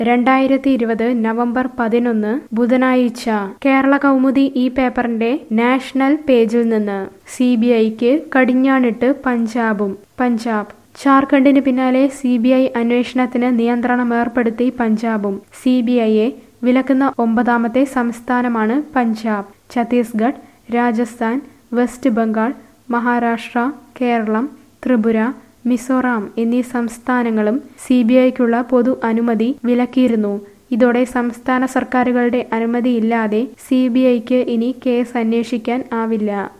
രണ്ടായിരത്തി ഇരുപത് നവംബർ പതിനൊന്ന് ബുധനാഴ്ച കേരള കൗമുദി ഈ പേപ്പറിന്റെ നാഷണൽ പേജിൽ നിന്ന് സി ബി ഐക്ക് കടിഞ്ഞാണിട്ട് പഞ്ചാബും പഞ്ചാബ് ജാർഖണ്ഡിന് പിന്നാലെ സി ബി ഐ അന്വേഷണത്തിന് നിയന്ത്രണം ഏർപ്പെടുത്തി പഞ്ചാബും സി ബി ഐയെ വിലക്കുന്ന ഒമ്പതാമത്തെ സംസ്ഥാനമാണ് പഞ്ചാബ് ഛത്തീസ്ഗഡ് രാജസ്ഥാൻ വെസ്റ്റ് ബംഗാൾ മഹാരാഷ്ട്ര കേരളം ത്രിപുര മിസോറാം എന്നീ സംസ്ഥാനങ്ങളും സി ബി ഐക്കുള്ള പൊതു അനുമതി വിലക്കിയിരുന്നു ഇതോടെ സംസ്ഥാന സർക്കാരുകളുടെ അനുമതിയില്ലാതെ സി ബി ഐക്ക് ഇനി കേസ് അന്വേഷിക്കാൻ ആവില്ല